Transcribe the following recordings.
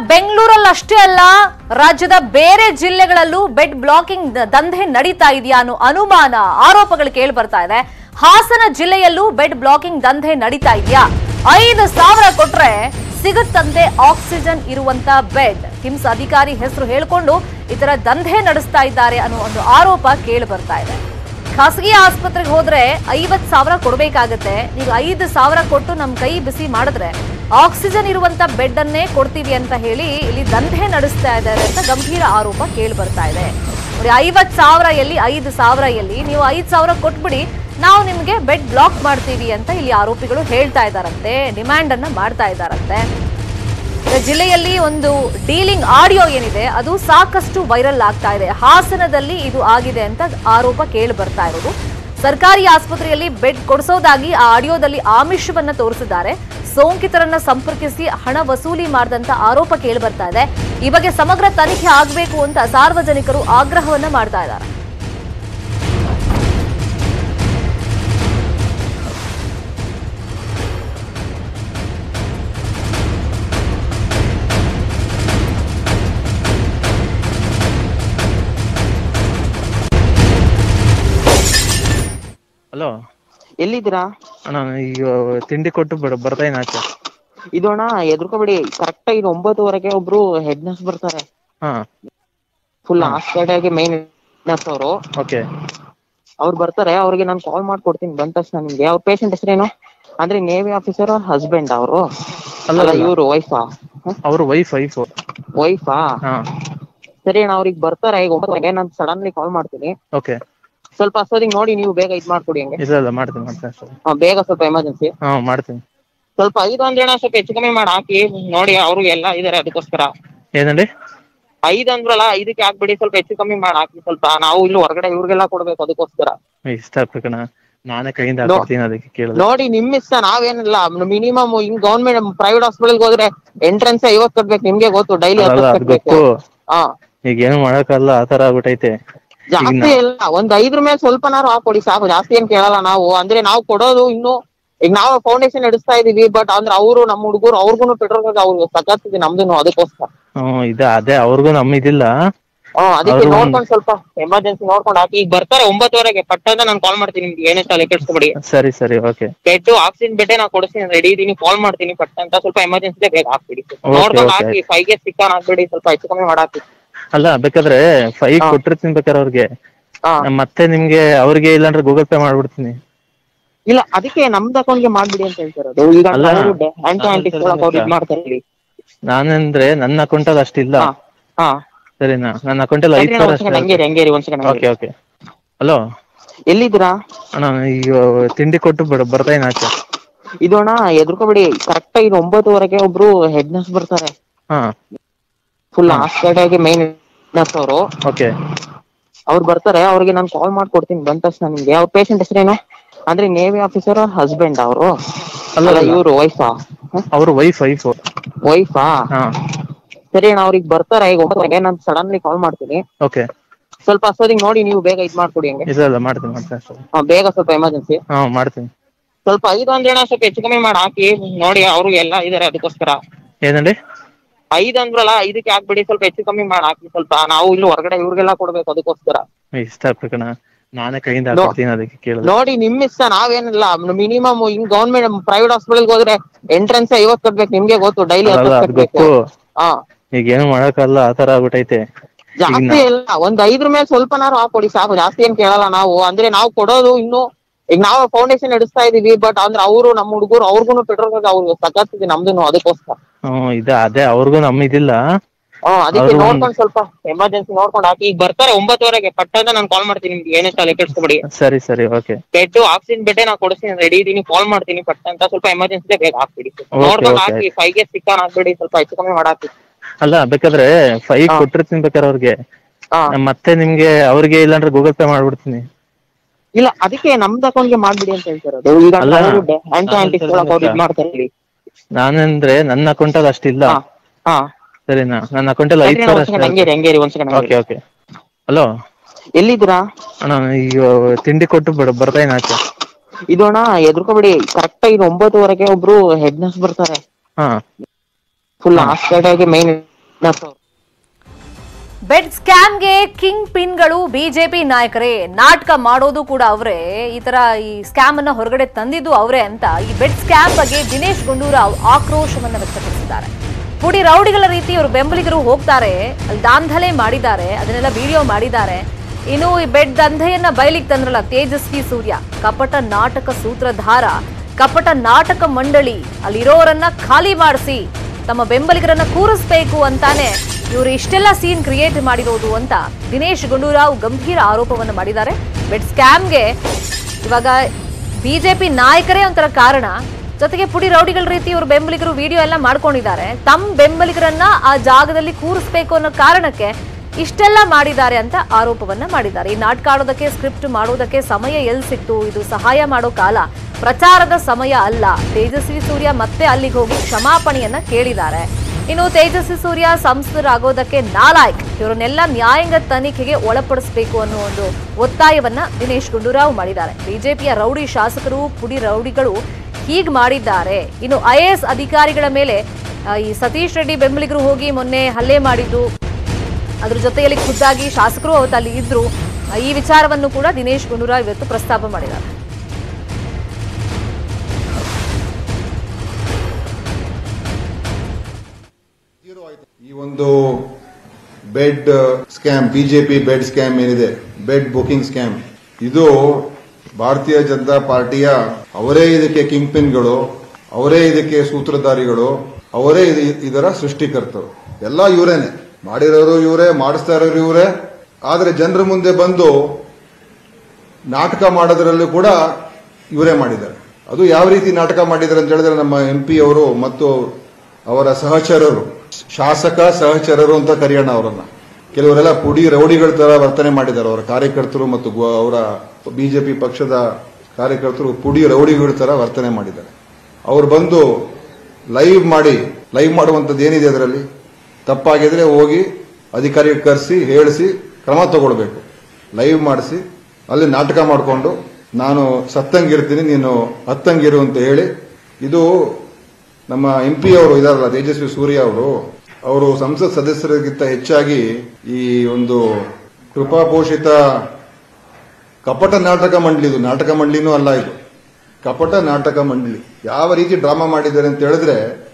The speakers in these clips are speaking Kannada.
ಬೆಂಗಳೂರಲ್ಲಿ ಅಷ್ಟೇ ಅಲ್ಲ ರಾಜ್ಯದ ಬೇರೆ ಜಿಲ್ಲೆಗಳಲ್ಲೂ ಬೆಡ್ ಬ್ಲಾಕಿಂಗ್ ದ- ದಂಧೆ ನಡೀತಾ ಇದೆಯಾ ಅನ್ನೋ ಅನುಮಾನ ಆರೋಪಗಳು ಕೇಳಿ ಬರ್ತಾ ಇದೆ ಹಾಸನ ಜಿಲ್ಲೆಯಲ್ಲೂ ಬೆಡ್ ಬ್ಲಾಕಿಂಗ್ ದಂಧೆ ನಡೀತಾ ಇದೆಯಾ ಐದು ಸಾವಿರ ಕೊಟ್ರೆ ಸಿಗುತ್ತಂತೆ ಆಕ್ಸಿಜನ್ ಇರುವಂತ ಬೆಡ್ ಕಿಮ್ಸ್ ಅಧಿಕಾರಿ ಹೆಸರು ಹೇಳ್ಕೊಂಡು ಈ ತರ ದಂಧೆ ನಡೆಸ್ತಾ ಇದ್ದಾರೆ ಅನ್ನೋ ಒಂದು ಆರೋಪ ಕೇಳಿ ಬರ್ತಾ ಇದೆ ಖಾಸಗಿ ಆಸ್ಪತ್ರೆಗೆ ಹೋದ್ರೆ ಐವತ್ ಸಾವಿರ ಕೊಡ್ಬೇಕಾಗತ್ತೆ ನೀವು ಐದು ಸಾವಿರ ಕೊಟ್ಟು ನಮ್ ಕೈ ಬಿಸಿ ಮಾಡಿದ್ರೆ ಆಕ್ಸಿಜನ್ ಇರುವಂತ ಬೆಡ್ ಅನ್ನೇ ಕೊಡ್ತೀವಿ ಅಂತ ಹೇಳಿ ಇಲ್ಲಿ ದಂಧೆ ನಡೆಸ್ತಾ ಇದ್ದಾರೆ ಅಂತ ಗಂಭೀರ ಆರೋಪ ಕೇಳಿ ಬರ್ತಾ ಇದೆ ನೋಡಿ ಐವತ್ ಸಾವಿರ ಎಲ್ಲಿ ಐದು ಸಾವಿರ ಎಲ್ಲಿ ನೀವು ಐದ್ ಸಾವಿರ ಕೊಟ್ಬಿಡಿ ನಾವು ನಿಮ್ಗೆ ಬೆಡ್ ಬ್ಲಾಕ್ ಮಾಡ್ತೀವಿ ಅಂತ ಇಲ್ಲಿ ಆರೋಪಿಗಳು ಹೇಳ್ತಾ ಇದ್ದಾರಂತೆ ಡಿಮ್ಯಾಂಡ್ ಅನ್ನ ಮಾಡ್ತಾ ಇದ್ದಾರಂತೆ ಈಗ ಜಿಲ್ಲೆಯಲ್ಲಿ ಒಂದು ಡೀಲಿಂಗ್ ಆಡಿಯೋ ಏನಿದೆ ಅದು ಸಾಕಷ್ಟು ವೈರಲ್ ಆಗ್ತಾ ಇದೆ ಹಾಸನದಲ್ಲಿ ಇದು ಆಗಿದೆ ಅಂತ ಆರೋಪ ಕೇಳಿ ಬರ್ತಾ ಇರೋದು ಸರ್ಕಾರಿ ಆಸ್ಪತ್ರೆಯಲ್ಲಿ ಬೆಡ್ ಕೊಡಿಸೋದಾಗಿ ಆ ಆಡಿಯೋದಲ್ಲಿ ಆಮಿಷವನ್ನ ತೋರಿಸಿದ್ದಾರೆ ಸೋಂಕಿತರನ್ನ ಸಂಪರ್ಕಿಸಿ ಹಣ ವಸೂಲಿ ಮಾಡಿದಂತ ಆರೋಪ ಕೇಳಿ ಬರ್ತಾ ಇದೆ ಈ ಬಗ್ಗೆ ಸಮಗ್ರ ತನಿಖೆ ಆಗಬೇಕು ಅಂತ ಸಾರ್ವಜನಿಕರು ಆಗ್ರಹವನ್ನ ಮಾಡ್ತಾ ಇದ್ದಾರೆ ಹಲೋ ಎಲ್ಲಿದ್ದೀರಾ ಅಣ್ಣ ಈಗ ತಿಂಡಿ ಕೊಟ್ಟು ಬರ್ ಬರ್ತಾ ಇದ್ದೀನಿ ಆಚೆ ಇದು ಅಣ್ಣ ಎದ್ರುಕೋಬೇಡಿ ಕರೆಕ್ಟ್ ಆಗಿ ಒಂಬತ್ತುವರೆಗೆ ಒಬ್ರು ಹೆಡ್ ನರ್ಸ್ ಬರ್ತಾರೆ ಹಾ ಫುಲ್ ಹಾಸ್ಪಿಟಲ್ಗೆ ಮೇನ್ ನರ್ಸ್ ಅವರು ಓಕೆ ಅವ್ರು ಬರ್ತಾರೆ ಅವ್ರಿಗೆ ನಾನು ಕಾಲ್ ಮಾಡ್ಕೊಡ್ತೀನಿ ಬಂದ ತಕ್ಷಣ ನಿಮ್ಗೆ ಅವ್ರ ಪೇಷಂಟ್ ಹೆಸರೇನು ಅಂದ್ರೆ ನೇವಿ ಆಫೀಸರ್ ಹಸ್ಬೆಂಡ್ ಅವರು ಅಲ್ಲ, ಅಲ್ಲ ಅಲ್ಲ. ಇವರು ವೈಫಾ ಅವ್ರ ವೈಫ್ ವೈಫ್ ವೈಫಾ ಹಾ ಸರಿ ಅಣ್ಣ ಅವ್ರಿಗೆ ಬರ್ತಾರೆ ಈಗ ಒಂಬತ್ತುವರೆಗೆ ನಾನು ಸಡನ್ಲಿ ಕಾಲ್ ಮಾಡ್ತೀನಿ ಓಕೆ ಸ್ವಲ್ಪ ಅಷ್ಟೊತ್ತಿಗೆ ನೋಡಿ ನೀವು ಬೇಗ ಇದ್ ಮಾಡ್ಕೊಡಿ ಹಂಗೆ ಇಲ್ಲ ಇಲ್ಲ ಮಾಡ್ತೀನಿ ಮಾಡ್ತೀನಿ ಅಷ್ಟೇ ಹಾ, ಬೇಗ ಸ್ವಲ್ಪ ಎಮರ್ಜೆನ್ಸಿ ಹಾ ಮಾಡ್ತೀನಿ ಸ್ವಲ್ಪ ಐದು ಒಂದ್ ಜನ ಸ್ವಲ್ಪ ಹೆಚ್ಚು ಕಮ್ಮಿ ಮಾಡಿ ಹಾಕಿ ನೋಡಿ ಅವ್ರು ಎಲ್ಲ ಇದಾರೆ ಅದಕ್ಕೋಸ್ಕರ ಏನಂడి ಐದ್ ಅಂದ್ರಲ್ಲ ಐದಕ್ಕೆ ಹಾಕ್ಬಿಡಿ ಸ್ವಲ್ಪ ಹೆಚ್ಚು ಕಮ್ಮಿ ಮಾಡಿ ಹಾಕಿ ಸ್ವಲ್ಪ ನಾವು ಇಲ್ಲಿ ಹೊರಗಡೆ ಇವ್ರಿಗೆಲ್ಲ ಕೊಡ್ಬೇಕು ಅದಕ್ಕೋಸ್ಕರ ಇಷ್ಟ ಆಗ್ಬೇಕಣ್ಣ ನಾನೇ ಕೈಯಿಂದ ನೋ- ಹಾಕ್ತೀನಿ ಅದಕ್ಕೆ ಕೇಳಿದೆ ನೋಡಿ ನಿಮ್ ಇಷ್ಟ ನಾವೇನಿಲ್ಲ ಮಿನಿಮಮ್ ಹಿಂಗ್ ಗೌರ್ಮೆಂಟ್ ಪ್ರೈವೇಟ್ ಹಾಸ್ಪಿಟಲ್ ಹೋದ್ರೆ ಎಂಟ್ರೆನ್ಸ್ ಐವತ್ ಕಟ್ಬೇಕು ನಿಮ್ಗೆ ಗೊತ್ತು ಡೈಲಿ ಅಲ್ಲ ಹತ್ತು ಅದು ಕಟ್ಬೇಕು ಗೊತ್ತು ಹಾ ಈಗ ಏನು ಮಾಡಕ್ಕಲ್ಲ ಆ ತರ ಆಗ್ಬಿಟ್ಟೈತೆ ಈಗ ಜಾಸ್ತಿ ನಾ- ಇಲ್ಲ ಒಂದ್ ಐದ್ರ ಮೇಲೆ ಸ್ವಲ್ಪನಾರು ಹಾಕೊಡಿ ಸಾಕು ಜಾಸ್ತಿ ಏನ್ ಕೇಳಲ್ಲ ನಾವು ಅಂದ್ರೆ ನಾವು ಕೊಡೋದು ಇನ್ನು ಈಗ ನಾವು ಫೌಂಡೇಶನ್ ನಡೆಸ್ತಾ ಇದೀವಿ ಬಟ್ ಅಂದ್ರೆ ಅವರು ನಮ್ಮ ಹುಡುಗರು ಅವ್ರಿಗೂ ಪೆಟ್ರೋಲ್ ಅವ್ರು ಸಕತ್ತಿದೆ ನಮ್ದು ಅದಕ್ಕೋಸ್ಕರ ಹ್ಮ್ ಇದೆ ಅದೇ ಅವ್ರಿಗೂ ನಮ್ಮ ಇದಿಲ್ಲ ಹ್ಮ್ ಅದಕ್ಕೆ ಅವ್ರು- ನೋಡ್ಕೊಂಡು ಸ್ವಲ್ಪ ಎಮರ್ಜೆನ್ಸಿ ನೋಡ್ಕೊಂಡು ಹಾಕಿ ಈಗ ಬರ್ತಾರೆ ಒಂಬತ್ತುವರೆಗೆ ಪಟ್ಟಂತ ನಾನು ಕಾಲ್ ಮಾಡ್ತೀನಿ ನಿಮ್ಗೆ ಏನೇ ತಲೆ ಕೆಡ್ಸ್ಕೊಬೇಡಿ ಸರಿ ಸರಿ ಓಕೆ ಬೆಡ್ ಆಕ್ಸಿಜನ್ ಬೆಡ್ ನಾ ಕೊಡಿಸ್ತೀನಿ ರೆಡಿ ಇದೀನಿ ಕಾಲ್ ಮಾಡ್ತೀನಿ ಪಟ್ ಅಂತ ಸ್ವಲ್ಪ ಎಮರ್ಜೆನ್ಸಿ ಬೇಗ ಹಾಕ್ಬಿಡಿ Okay, ನೋಡ್ಕೊಂಡು okay. ಹಾಕಿ ಫೈವ್ ಗೆ ಸಿಕ್ಕಾನ್ ಹಾಕ್ಬಿಡಿ ಸ್ವಲ್ಪ ಹೆಚ್ಚು ಕಮ್ಮಿ ಮಾಡಾಕಿ ಅಲ್ಲ ಬೇಕಾದ್ರೆ ಫೈವ್ ಹಾ. ಕೊಟ್ಟಿರ್ತೀನಿ ಬೇಕಾದ್ರೆ ಅವ್ರಿಗೆ ಹಾ ನಾನ್ ಮತ್ತೆ ನಿಮ್ಗೆ ಅವ್ರಿಗೆ ಇಲ್ಲಾಂದ್ರೆ ಗೂಗಲ್ ಪೇ ಮಾಡ್ಬಿಡ್ತೀನಿ ಇಲ್ಲ ಅದಕ್ಕೆ ನಮ್ದು ಅಕೌಂಟ್ಗೆ ಮಾಡ್ಬಿಡಿ ಅಂತ ಹೇಳ್ತಿರೋದು ಈಗ ಅಲ್ಲ. ಆಂಟಿ ಆಂಟಿ ಅವ್ರು ಇದ್ ಮಾಡ್ತಾರೆ ಇಲ್ಲಿ ನಾನಂದ್ರೆ ನನ್ನ ಅಕೌಂಟಲ್ಲಿ ಅಷ್ಟಿಲ್ಲ ಹಾ ಹಾ ಸರಿನಾ ನನ್ನ ಅಕೌಂಟಲ್ಲಿ ಐದು ಸರಿ, ಸಾವಿರ ಒಂದ್ ಸೆಕೆಂಡ್ ಹಂಗೇರಿ ಹಂಗೇರಿ ಒಂದ್ ಸೆಕೆಂಡ್ ಓಕೆ ಓಕೆ ಹಲೋ ಎಲ್ಲಿದ್ದೀರಾ ಅಣ್ಣ ಈಗ ತಿಂಡಿ ಕೊಟ್ಟು ಬರ್ ಬರ್ತಾ ಇದ್ದೀನಿ ಆಚೆ ಇದು ಅಣ್ಣ ಎದ್ರುಕೋಬೇಡಿ ಕರೆಕ್ಟ್ ಆಗಿ ಒಂಬತ್ತುವರೆಗೆ ಒಬ್ರು ಹೆಡ್ ನರ್ಸ್ ಬರ್ತಾರೆ ಹಾ ಫುಲ್ ಹಾ. ಹಾಸ್ಪಿಟಲ್ಗೆ ಮೇನ್ ನರ್ಸ್ ಅವರು ಓಕೆ ಅವ್ರು ಬರ್ತಾರೆ ಅವ್ರಿಗೆ ನಾನು ಕಾಲ್ ಮಾಡ್ಕೊಡ್ತೀನಿ ಬಂದ ತಕ್ಷಣ ನಿಮ್ಗೆ ಅವ್ರ ಪೇಷಂಟ್ ಹೆಸರೇನು ಅಂದ್ರೆ ನೇವಿ ಆಫೀಸರ್ ಹಸ್ಬೆಂಡ್ ಅವರು ಅಲ್ಲ, ಅಲ್ಲ ಅಲ್ಲ. ಇವರು ವೈಫಾ ಅವ್ರ ವೈಫ್ ವೈಫ್ ವೈಫಾ ಹಾ ಸರಿ ಅಣ್ಣ ಅವ್ರಿಗೆ ಬರ್ತಾರೆ ಈಗ ಒಂಬತ್ತುವರೆಗೆ ನಾನು ಸಡನ್ಲಿ ಕಾಲ್ ಮಾಡ್ತೀನಿ ಓಕೆ ಸ್ವಲ್ಪ ಅಷ್ಟೊತ್ತಿಗೆ ನೋಡಿ ನೀವು ಬೇಗ ಇದ್ ಮಾಡ್ಕೊಡಿ ಹಂಗೆ ಇಲ್ಲ ಇಲ್ಲ ಮಾಡ್ತೀನಿ ಮಾಡ್ತೀನಿ ಅಷ್ಟೇ ಹಾ, ಬೇಗ ಸ್ವಲ್ಪ ಎಮರ್ಜೆನ್ಸಿ ಹಾ ಮಾಡ್ತೀನಿ ಸ್ವಲ್ಪ ಐದು ಒಂದ್ ಜನ ಸ್ವಲ್ಪ ಹೆಚ್ಚು ಕಮ್ಮಿ ಮಾಡಿ ಹಾಕಿ ನೋಡಿ ಅವ್ರು ಎಲ್ಲ ಇದಾರೆ ಅದಕ್ಕೋಸ್ಕರ ಏನಂడి ಐದ್ ಅಂದ್ರಲ್ಲ ಐದಕ್ಕೆ ಹಾಕ್ಬಿಡಿ ಸ್ವಲ್ಪ ಹೆಚ್ಚು ಕಮ್ಮಿ ಮಾಡಿ ಹಾಕಿ ಸ್ವಲ್ಪ ನಾವು ಇಲ್ಲಿ ಹೊರಗಡೆ ಇವ್ರಿಗೆಲ್ಲ ಕೊಡ್ಬೇಕು ಅದಕ್ಕೋಸ್ಕರ ಇಷ್ಟ ಆಗ್ಬೇಕಣ್ಣ ನಾನೇ ಕೈಯಿಂದ ನೋ- ಹಾಕ್ತೀನಿ ಅದಕ್ಕೆ ಕೇಳಿದೆ ನೋಡಿ ನಿಮ್ ಇಷ್ಟ ನಾವೇನಿಲ್ಲ ಮಿನಿಮಮ್ ಹಿಂಗ್ ಗೌರ್ಮೆಂಟ್ ಪ್ರೈವೇಟ್ ಹಾಸ್ಪಿಟಲ್ ಹೋದ್ರೆ ಎಂಟ್ರೆನ್ಸ್ ಐವತ್ ಕಟ್ಬೇಕು ನಿಮ್ಗೆ ಗೊತ್ತು ಡೈಲಿ ಅಲ್ಲ ಹತ್ತು ಅದು ಕಟ್ಬೇಕು ಗೊತ್ತು ಹಾ ಈಗ ಏನು ಮಾಡಕ್ಕಲ್ಲ ಆ ತರ ಆಗ್ಬಿಟ್ಟೈತೆ ಈಗ ಜಾಸ್ತಿ ನಾ- ಇಲ್ಲ ಒಂದ್ ಐದ್ರ ಮೇಲೆ ಸ್ವಲ್ಪನಾರು ಹಾಕೊಡಿ ಸಾಕು ಜಾಸ್ತಿ ಏನ್ ಕೇಳಲ್ಲ ನಾವು ಅಂದ್ರೆ ನಾವು ಕೊಡೋದು ಇನ್ನು ಈಗ ನಾವು ಫೌಂಡೇಶನ್ ನಡೆಸ್ತಾ ಇದೀವಿ ಬಟ್ ಅಂದ್ರೆ ಅವರು ನಮ್ಮ ಹುಡುಗರು ಅವ್ರಿಗೂ ಪೆಟ್ರೋಲ್ ಅವ್ರು ಸಕತ್ತಿದೆ ನಮ್ದು ಅದಕ್ಕೋಸ್ಕರ ಹ್ಮ್ ಇದೆ ಅದೇ ಅವ್ರಿಗೂ ನಮ್ಮ ಇದಿಲ್ಲ ಹ್ಮ್ ಅದಕ್ಕೆ ಅವ್ರು- ನೋಡ್ಕೊಂಡು ಸ್ವಲ್ಪ ಎಮರ್ಜೆನ್ಸಿ ನೋಡ್ಕೊಂಡು ಹಾಕಿ ಈಗ ಬರ್ತಾರೆ ಒಂಬತ್ತುವರೆಗೆ ಪಟ್ಟಂತ ನಾನು ಕಾಲ್ ಮಾಡ್ತೀನಿ ನಿಮ್ಗೆ ಏನೇ ತಲೆ ಕೆಡ್ಸ್ಕೊಬೇಡಿ ಸರಿ ಸರಿ ಓಕೆ ಬೆಡ್ ಆಕ್ಸಿಜನ್ ಬೆಡ್ ನಾ ಕೊಡಿಸ್ತೀನಿ ರೆಡಿ ಇದೀನಿ ಕಾಲ್ ಮಾಡ್ತೀನಿ ಪಟ್ ಅಂತ ಸ್ವಲ್ಪ ಎಮರ್ಜೆನ್ಸಿ ಬೇಗ ಹಾಕ್ಬಿಡಿ Okay, ನೋಡ್ಕೊಂಡು okay. ಹಾಕಿ ಫೈವ್ ಗೆ ಸಿಕ್ಕಾನ್ ಹಾಕ್ಬಿಡಿ ಸ್ವಲ್ಪ ಹೆಚ್ಚು ಕಮ್ಮಿ ಮಾಡಾಕಿ ಅಲ್ಲ ಬೇಕಾದ್ರೆ ಫೈವ್ ಹಾ. ಕೊಟ್ಟಿರ್ತೀನಿ ಬೇಕಾದ್ರೆ ಅವ್ರಿಗೆ ಹಾ ನಾನ್ ಮತ್ತೆ ನಿಮ್ಗೆ ಅವ್ರಿಗೆ ಇಲ್ಲಾಂದ್ರೆ ಗೂಗಲ್ ಪೇ ಮಾಡ್ಬಿಡ್ತೀನಿ ಇಲ್ಲ ಅದಕ್ಕೆ ನಮ್ದು ಅಕೌಂಟ್ಗೆ ಮಾಡ್ಬಿಡಿ ಅಂತ ಹೇಳ್ತಿರೋದು ಈಗ ಅಲ್ಲ. ಆಂಟಿ ಆಂಟಿ ಅವ್ರು ಇದ್ ಮಾಡ್ತಾರೆ ಇಲ್ಲಿ ನಾನಂದ್ರೆ ನನ್ನ ಅಕೌಂಟಲ್ಲಿ ಅಷ್ಟಿಲ್ಲ ಹಾ ಹಾ ಸರಿನಾ ನನ್ನ ಅಕೌಂಟಲ್ಲಿ ಐದು ಸರಿ, ಸಾವಿರ ಒಂದ್ ಸೆಕೆಂಡ್ ಹಂಗೇರಿ ಹಂಗೇರಿ ಒಂದ್ ಸೆಕೆಂಡ್ ಓಕೆ ಓಕೆ ಹಲೋ ಎಲ್ಲಿದ್ದೀರಾ ಅಣ್ಣ ಈಗ ತಿಂಡಿ ಕೊಟ್ಟು ಬರ್ ಬರ್ತಾ ಇದ್ದೀನಿ ಆಚೆ ಇದು ಅಣ್ಣ ಎದ್ರುಕೋಬೇಡಿ ಕರೆಕ್ಟ್ ಆಗಿ ಒಂಬತ್ತುವರೆಗೆ ಒಬ್ರು ಹೆಡ್ ನರ್ಸ್ ಬರ್ತಾರೆ ಹಾ ಫುಲ್ ಹಾ. ಹಾಸ್ಪಿಟಲ್ಗೆ ಮೇನ್ That's all. ಬೆಡ್ ಸ್ಕ್ಯಾಮ್ಗೆ ಕಿಂಗ್ ಪಿನ್ಗಳು ಬಿಜೆಪಿ ನಾಯಕರೇ ನಾಟಕ ಮಾಡೋದು ಕೂಡ ಅವರೇ ಈ ತರ ಈ ಸ್ಕ್ಯಾಮ್ ಅನ್ನ ಹೊರಗಡೆ ತಂದಿದ್ದು ಅವರೇ ಅಂತ ಈ ಬೆಡ್ ಸ್ಕ್ಯಾಮ್ ಬಗ್ಗೆ ದಿನೇಶ್ ಗುಂಡೂರಾವ್ ಆಕ್ರೋಶವನ್ನ ವ್ಯಕ್ತಪಡಿಸಿದ್ದಾರೆ ಪುಡಿ ರೌಡಿಗಳ ರೀತಿ ಅವರು ಬೆಂಬಲಿಗರು ಹೋಗ್ತಾರೆ ಅಲ್ಲಿ ದಾಂಧಲೆ ಮಾಡಿದ್ದಾರೆ ಅದನ್ನೆಲ್ಲ ವಿಡಿಯೋ ಮಾಡಿದ್ದಾರೆ ಇನ್ನು ಈ ಬೆಡ್ ದಂಧೆಯನ್ನ ಬಯಲಿಗೆ ತಂದ್ರಲ್ಲ ತೇಜಸ್ವಿ ಸೂರ್ಯ ಕಪಟ ನಾಟಕ ಸೂತ್ರಧಾರ ಕಪಟ ನಾಟಕ ಮಂಡಳಿ ಅಲ್ಲಿರೋರನ್ನ ಖಾಲಿ ಮಾಡಿಸಿ ತಮ್ಮ ಬೆಂಬಲಿಗರನ್ನ ಕೂರಿಸ್ಬೇಕು ಅಂತಾನೆ ಇವರು ಇಷ್ಟೆಲ್ಲ ಸೀನ್ ಕ್ರಿಯೇಟ್ ಮಾಡಿರೋದು ಅಂತ ದಿನೇಶ್ ಗುಂಡೂರಾವ್ ಗಂಭೀರ ಆರೋಪವನ್ನು ಮಾಡಿದ್ದಾರೆ ಬೆಡ್ ಸ್ಕ್ಯಾಮ್ಗೆ ಇವಾಗ ಬಿಜೆಪಿ ನಾಯಕರೇ ಒಂಥರ ಕಾರಣ ಜೊತೆಗೆ ಪುಡಿ ರೌಡಿಗಳ ರೀತಿ ಇವರು ಬೆಂಬಲಿಗರು ವಿಡಿಯೋ ಎಲ್ಲ ಮಾಡ್ಕೊಂಡಿದ್ದಾರೆ ತಮ್ಮ ಬೆಂಬಲಿಗರನ್ನ ಆ ಜಾಗದಲ್ಲಿ ಕೂರಿಸ್ಬೇಕು ಅನ್ನೋ ಕಾರಣಕ್ಕೆ ಇಷ್ಟೆಲ್ಲ ಮಾಡಿದ್ದಾರೆ ಅಂತ ಆರೋಪವನ್ನ ಮಾಡಿದ್ದಾರೆ ಈ ನಾಟಕ ಆಡೋದಕ್ಕೆ ಸ್ಕ್ರಿಪ್ಟ್ ಮಾಡೋದಕ್ಕೆ ಸಮಯ ಎಲ್ಲಿ ಸಿಕ್ತು ಇದು ಸಹಾಯ ಮಾಡೋ ಕಾಲ ಪ್ರಚಾರದ ಸಮಯ ಅಲ್ಲ ತೇಜಸ್ವಿ ಸೂರ್ಯ ಮತ್ತೆ ಅಲ್ಲಿಗೆ ಹೋಗಿ ಕ್ಷಮಾಪಣೆಯನ್ನ ಕೇಳಿದ್ದಾರೆ ಇನ್ನು ತೇಜಸ್ವಿ ಸೂರ್ಯ ಸಂಸದರಾಗೋದಕ್ಕೆ ನಾಲಾಯಕ್ ಇವರನ್ನೆಲ್ಲ ನ್ಯಾಯಾಂಗ ತನಿಖೆಗೆ ಒಳಪಡಿಸಬೇಕು ಅನ್ನೋ ಒಂದು ಒತ್ತಾಯವನ್ನ ದಿನೇಶ್ ಗುಂಡೂರಾವ್ ಮಾಡಿದ್ದಾರೆ ಬಿಜೆಪಿಯ ರೌಡಿ ಶಾಸಕರು ಪುಡಿ ರೌಡಿಗಳು ಹೀಗ್ ಮಾಡಿದ್ದಾರೆ ಇನ್ನು ಐಎಎಸ್ ಅಧಿಕಾರಿಗಳ ಮೇಲೆ ಆ, ಈ ಸತೀಶ್ ರೆಡ್ಡಿ ಬೆಂಬಲಿಗರು ಹೋಗಿ ಮೊನ್ನೆ ಹಲ್ಲೆ ಮಾಡಿದ್ದು ಅದ್ರ ಜೊತೆಯಲ್ಲಿ ಖುದ್ದಾಗಿ ಶಾಸಕರು ಅವತ್ತು ಅಲ್ಲಿ ಇದ್ರು ಆ, ಈ ವಿಚಾರವನ್ನು ಕೂಡ ದಿನೇಶ್ ಗುಂಡೂರಾವ್ ಇವತ್ತು ಪ್ರಸ್ತಾಪ ಮಾಡಿದ್ದಾರೆ ಈ ಒಂದು bed scam BJP bed scam ಏನಿದೆ ಬೆಡ್ ಬುಕಿಂಗ್ ಸ್ಕ್ಯಾಮ್ ಇದು ಭಾರತೀಯ ಜನತಾ ಪಾರ್ಟಿಯ ಅವರೇ ಇದಕ್ಕೆ ಕಿಂಗ್ ಪಿನ್ಗಳು ಅವರೇ ಇದಕ್ಕೆ ಸೂತ್ರಧಾರಿಗಳು ಅವರೇ ಇದು- ಇದರ ಸೃಷ್ಟಿಕರ್ತರು ಎಲ್ಲ ಇವರೇನೆ ಮಾಡಿರೋರು ಇವರೇ ಮಾಡಿಸ್ತಾ ಇರೋರು ಇವರೇ ಆದ್ರೆ ಜನರ ಮುಂದೆ ಬಂದು ನಾಟಕ ಮಾಡೋದ್ರಲ್ಲೂ ಕೂಡ ಇವರೇ ಮಾಡಿದ್ದಾರೆ ಅದು ಯಾವ ರೀತಿ ನಾಟಕ ಮಾಡಿದ್ದಾರೆ ಅಂತ ಹೇಳಿದ್ರೆ ನಮ್ಮ ಎಂ ಪಿ ಅವರು ಮತ್ತು ಅವರ ಸಹಚರರು ಶಾಸಕ ಸಹಚರರು ಅಂತ ಕರೆಯೋಣ ಅವರನ್ನ ಕೆಲವರೆಲ್ಲ ಪುಡಿ ರೌಡಿಗಳ ತರ ವರ್ತನೆ ಮಾಡಿದ್ದಾರೆ ಅವರ ಕಾರ್ಯಕರ್ತರು ಮತ್ತು ಗು- ಅವರ ಬಿಜೆಪಿ ಪಕ್ಷದ ಕಾರ್ಯಕರ್ತರು ಪುಡಿ ರೌಡಿಗಳ ತರ ವರ್ತನೆ ಮಾಡಿದ್ದಾರೆ ಅವ್ರು ಬಂದು ಲೈವ್ ಮಾಡಿ ಲೈವ್ ಮಾಡುವಂಥದ್ದು ಏನಿದೆ ಅದರಲ್ಲಿ ತಪ್ಪಾಗಿದ್ರೆ ಹೋಗಿ ಅಧಿಕಾರಿಗೆ ಕರೆಸಿ ಹೇಳಿಸಿ ಕ್ರಮ ತಗೊಳ್ಬೇಕು ಲೈವ್ ಮಾಡಿಸಿ ಅಲ್ಲಿ ನಾಟಕ ಮಾಡಿಕೊಂಡು ನಾನು ಸತ್ತಂಗಿರ್ತೀನಿ ನೀನು ಹತ್ತಂಗಿರು ಅಂತ ಹೇಳಿ ಇದು ನಮ್ಮ ಎಂ ಪಿ ಅವರು ಇದಾರಲ್ಲ ತೇಜಸ್ವಿ ಸೂರ್ಯ ಅವರು ಅವರು ಸಂಸತ್ ಸದಸ್ಯರಿಗಿಂತ ಹೆಚ್ಚಾಗಿ ಈ ಒಂದು ಕೃಪಾಪೋಷಿತ ಕಪಟ ನಾಟಕ ಮಂಡಳಿ ಇದು ನಾಟಕ ಮಂಡಳಿನೂ ಅಲ್ಲ ಇದು ಕಪಟ ನಾಟಕ ಮಂಡಳಿ ಯಾವ ರೀತಿ ಡ್ರಾಮಾ ಮಾಡಿದ್ದಾರೆ ಅಂತ ಹೇಳಿದ್ರೆ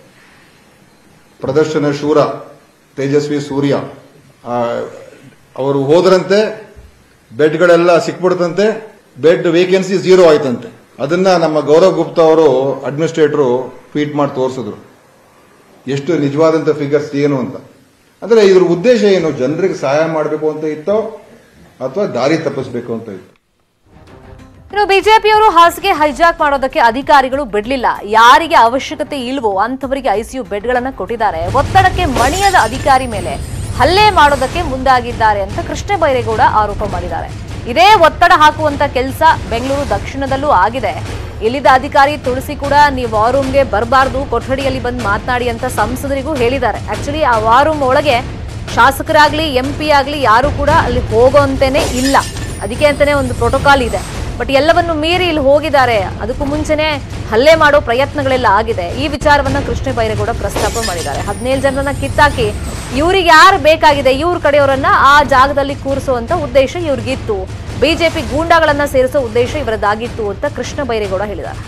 ಪ್ರದರ್ಶನ ಶೂರ ತೇಜಸ್ವಿ ಸೂರ್ಯ ಆ, ಅವರು ಹೋದ್ರಂತೆ ಬೆಡ್ಗಳೆಲ್ಲ ಸಿಕ್ಬಿಡ್ತಂತೆ ಬೆಡ್ ವೇಕೆನ್ಸಿ ಝೀರೋ ಆಯ್ತಂತೆ ಅದನ್ನ ನಮ್ಮ ಗೌರವ್ ಗುಪ್ತಾ ಅವರು ಅಡ್ಮಿನಿಸ್ಟ್ರೇಟರ್ ಟ್ವೀಟ್ ಮಾಡಿ ತೋರಿಸಿದ್ರು ಎಷ್ಟು ನಿಜವಾದಂತ ಫಿಗರ್ಸ್ ಏನು ಅಂತ ಅಂದ್ರೆ ಇದ್ರ ಉದ್ದೇಶ ಏನು ಜನರಿಗೆ ಸಹಾಯ ಮಾಡಬೇಕು ಅಂತ ಇತ್ತೋ ಅಥವಾ ದಾರಿ ತಪ್ಪಿಸ್ಬೇಕು ಅಂತ ಇತ್ತು ಇನ್ನು ಬಿಜೆಪಿಯವರು ಹಾಸಿಗೆ ಹೈಜಾಕ್ ಮಾಡೋದಕ್ಕೆ ಅಧಿಕಾರಿಗಳು ಬಿಡ್ಲಿಲ್ಲ ಯಾರಿಗೆ ಅವಶ್ಯಕತೆ ಇಲ್ವೋ ಅಂತವರಿಗೆ ಐಸಿಯು ಬೆಡ್ಗಳನ್ನ ಕೊಟ್ಟಿದ್ದಾರೆ ಒತ್ತಡಕ್ಕೆ ಮಣಿಯದ ಅಧಿಕಾರಿ ಮೇಲೆ ಹಲ್ಲೆ ಮಾಡೋದಕ್ಕೆ ಮುಂದಾಗಿದ್ದಾರೆ ಅಂತ ಕೃಷ್ಣ ಬೈರೇಗೌಡ ಆರೋಪ ಮಾಡಿದ್ದಾರೆ ಇದೇ ಒತ್ತಡ ಹಾಕುವಂತ ಕೆಲಸ ಬೆಂಗಳೂರು ದಕ್ಷಿಣದಲ್ಲೂ ಆಗಿದೆ ಇಲ್ಲಿದ್ದ ಅಧಿಕಾರಿ ತುಳಸಿ ಕೂಡ ನೀವು ವಾರ್ ರೂಮ್ಗೆ ಬರಬಾರ್ದು ಕೊಠಡಿಯಲ್ಲಿ ಬಂದು ಮಾತನಾಡಿ ಅಂತ ಸಂಸದರಿಗೂ ಹೇಳಿದ್ದಾರೆ ಆಕ್ಚುಲಿ ಆ ವಾರ್ ರೂಮ್ ಒಳಗೆ ಶಾಸಕರಾಗ್ಲಿ ಎಂ ಪಿ ಆಗ್ಲಿ ಯಾರು ಕೂಡ ಅಲ್ಲಿ ಹೋಗೋಂತೇನೆ ಇಲ್ಲ ಅದಕ್ಕೆ ಅಂತಾನೆ ಒಂದು ಪ್ರೋಟೋಕಾಲ್ ಇದೆ ಬಟ್ ಎಲ್ಲವನ್ನು ಮೀರಿ ಇಲ್ಲಿ ಹೋಗಿದ್ದಾರೆ ಅದಕ್ಕೂ ಮುಂಚೆನೆ ಹಲ್ಲೆ ಮಾಡೋ ಪ್ರಯತ್ನಗಳೆಲ್ಲ ಆಗಿದೆ ಈ ವಿಚಾರವನ್ನ ಕೃಷ್ಣ ಬೈರೇಗೌಡ ಪ್ರಸ್ತಾಪ ಮಾಡಿದ್ದಾರೆ ಹದಿನೇಳು ಜನರನ್ನ ಕಿತ್ತಾಕಿ ಇವ್ರಿಗೆ ಯಾರು ಬೇಕಾಗಿದೆ ಇವ್ರ ಕಡೆಯವರನ್ನ ಆ ಜಾಗದಲ್ಲಿ ಕೂರಿಸುವಂತ ಉದ್ದೇಶ ಇವ್ರಿಗಿತ್ತು ಬಿಜೆಪಿ ಗೂಂಡಾಗಳನ್ನ ಸೇರಿಸೋ ಉದ್ದೇಶ ಇವರದ್ದಾಗಿತ್ತು ಅಂತ ಕೃಷ್ಣ ಬೈರೇಗೌಡ ಹೇಳಿದ್ದಾರೆ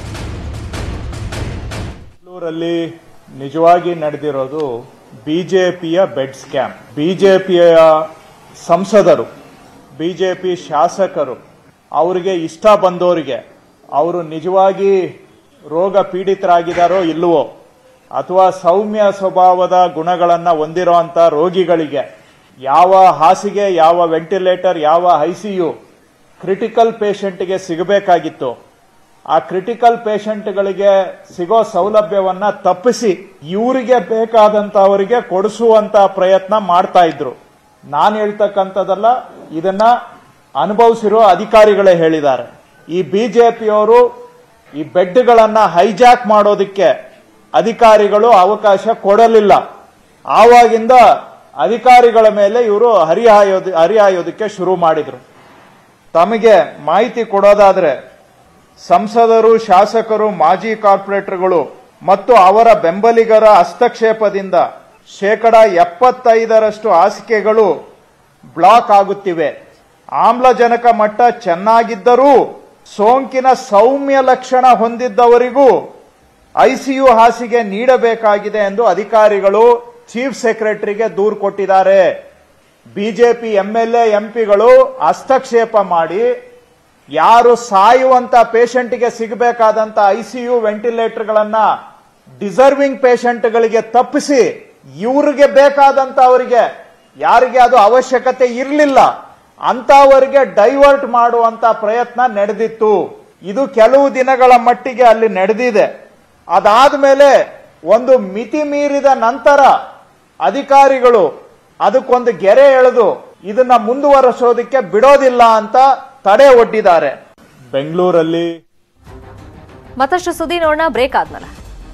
ಬೆಂಗಳೂರಲ್ಲಿ ನಿಜವಾಗಿ ನಡೆದಿರೋದು ಬಿಜೆಪಿಯ ಬೆಡ್ ಸ್ಕ್ಯಾಮ್ ಬಿಜೆಪಿಯ ಸಂಸದರು ಬಿಜೆಪಿ ಶಾಸಕರು ಅವರಿಗೆ ಇಷ್ಟ ಬಂದವರಿಗೆ ಅವರು ನಿಜವಾಗಿ ರೋಗ ಪೀಡಿತರಾಗಿದ್ದಾರೋ ಇಲ್ಲವೋ ಅಥವಾ ಸೌಮ್ಯ ಸ್ವಭಾವದ ಗುಣಗಳನ್ನು ಹೊಂದಿರುವಂಥ ರೋಗಿಗಳಿಗೆ ಯಾವ ಹಾಸಿಗೆ ಯಾವ ವೆಂಟಿಲೇಟರ್ ಯಾವ ಐಸಿಯು ಕ್ರಿಟಿಕಲ್ ಪೇಷಂಟ್ಗೆ ಸಿಗಬೇಕಾಗಿತ್ತು ಆ ಕ್ರಿಟಿಕಲ್ ಪೇಷಂಟ್ಗಳಿಗೆ ಸಿಗೋ ಸೌಲಭ್ಯವನ್ನ ತಪ್ಪಿಸಿ ಇವರಿಗೆ ಬೇಕಾದಂತವರಿಗೆ ಕೊಡಿಸುವಂತ ಪ್ರಯತ್ನ ಮಾಡ್ತಾ ಇದ್ರು ನಾನು ಹೇಳ್ತಕ್ಕಂಥದ್ದಲ್ಲ ಇದನ್ನ ಅನುಭವಿಸಿರೋ ಅಧಿಕಾರಿಗಳೇ ಹೇಳಿದ್ದಾರೆ ಈ ಬಿಜೆಪಿಯವರು ಈ ಬೆಡ್ಗಳನ್ನ ಹೈಜಾಕ್ ಮಾಡೋದಕ್ಕೆ ಅಧಿಕಾರಿಗಳು ಅವಕಾಶ ಕೊಡಲಿಲ್ಲ ಆವಾಗಿಂದ ಅಧಿಕಾರಿಗಳ ಮೇಲೆ ಇವರು ಹರಿಹಾಯೋದು ಹರಿಹಾಯೋದಕ್ಕೆ ಶುರು ಮಾಡಿದ್ರು ತಮಗೆ ಮಾಹಿತಿ ಕೊಡೋದಾದ್ರೆ ಸಂಸದರು ಶಾಸಕರು ಮಾಜಿ ಕಾರ್ಪೊರೇಟರ್ಗಳು ಮತ್ತು ಅವರ ಬೆಂಬಲಿಗರ ಹಸ್ತಕ್ಷೇಪದಿಂದ ಶೇಕಡ ಎಪ್ಪತ್ತೈದರಷ್ಟು ಹಾಸಿಗೆಗಳು ಬ್ಲಾಕ್ ಆಗುತ್ತಿವೆ ಆಮ್ಲಜನಕ ಮಟ್ಟ ಚೆನ್ನಾಗಿದ್ದರೂ ಸೋಂಕಿನ ಸೌಮ್ಯ ಲಕ್ಷಣ ಹೊಂದಿದ್ದವರಿಗೂ ಐಸಿಯು ಹಾಸಿಗೆ ನೀಡಬೇಕಾಗಿದೆ ಎಂದು ಅಧಿಕಾರಿಗಳು ಚೀಫ್ ಸೆಕ್ರೆಟರಿಗೆ ದೂರು ಕೊಟ್ಟಿದ್ದಾರೆ ಬಿಜೆಪಿ ಎಂಎಲ್ಎ ಎಂಪಿಗಳು ಹಸ್ತಕ್ಷೇಪ ಮಾಡಿ ಯಾರು ಸಾಯುವಂತ ಪೇಷಂಟ್ಗೆ ಸಿಗಬೇಕಾದಂತ ಐಸಿಯು ವೆಂಟಿಲೇಟರ್ಗಳನ್ನ ಡಿಸರ್ವಿಂಗ್ ಪೇಷಂಟ್ಗಳಿಗೆ ತಪ್ಪಿಸಿ ಇವ್ರಿಗೆ ಬೇಕಾದಂತ ಅವರಿಗೆ ಯಾರಿಗೆ ಅದು ಅವಶ್ಯಕತೆ ಇರಲಿಲ್ಲ ಅಂತವರಿಗೆ ಡೈವರ್ಟ್ ಮಾಡುವಂತ ಪ್ರಯತ್ನ ನಡೆದಿತ್ತು ಇದು ಕೆಲವು ದಿನಗಳ ಮಟ್ಟಿಗೆ ಅಲ್ಲಿ ನಡೆದಿದೆ ಅದಾದ್ಮೇಲೆ ಒಂದು ಮಿತಿ ಮೀರಿದ ನಂತರ ಅಧಿಕಾರಿಗಳು ಅದಕ್ಕೊಂದು ಗೆರೆ ಎಳೆದು ಇದನ್ನ ಮುಂದುವರೆಸೋದಕ್ಕೆ ಬಿಡೋದಿಲ್ಲ ಅಂತ ತಡೆ ಒಡ್ಡಿದ್ದಾರೆ ಬೆಂಗಳೂರಲ್ಲಿ ಮತ್ತಷ್ಟು ಸುದ್ದಿ ನೋಡೋಣ ಬ್ರೇಕ್ ಆದ್ಮೇಲೆ